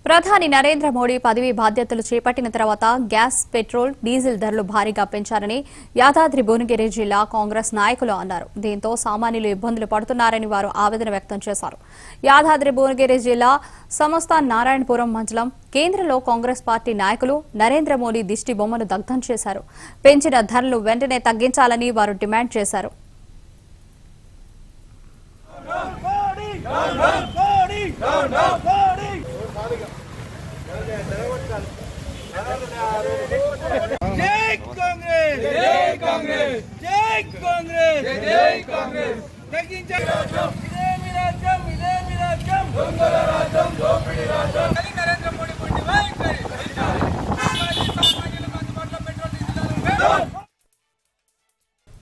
ప్రధాని నరేంద్ర మోడీ పదవి బాధ్యతలు చేపట్టిన తర్వాత గ్యాస్ పెట్రోల్ డీజిల్ ధరలు భారీగా పెంచారని యాదాద్రి భువనగిరి జిల్లా కాంగ్రెస్ నాయకులు అన్నారు దీంతో సామాన్యులు ఇబ్బందులు పడుతున్నారని వారు ఆవేదన వ్యక్తం చేశారు యాదాద్రి భువనగిరి జిల్లా సమస్త నారాయణపురం మండలం కేంద్రంలో కాంగ్రెస్ పార్టీ నాయకులు నరేంద్ర మోడీ దిష్టి బొమ్మను దగ్ధం చేశారు పెంచిన ధరలు వెంటనే తగ్గించాలని వారు డిమాండ్ చేశారు జై కాంగ్రెస్ జై కాంగ్రెస్ జై కాంగ్రెస్ జై కాంగ్రెస్ తగ్గించాలి ఇదే మీ రాజ్యం ఇదే మీ రాజ్యం దొంగల రాజ్యం దోపిడీ రాజ్యం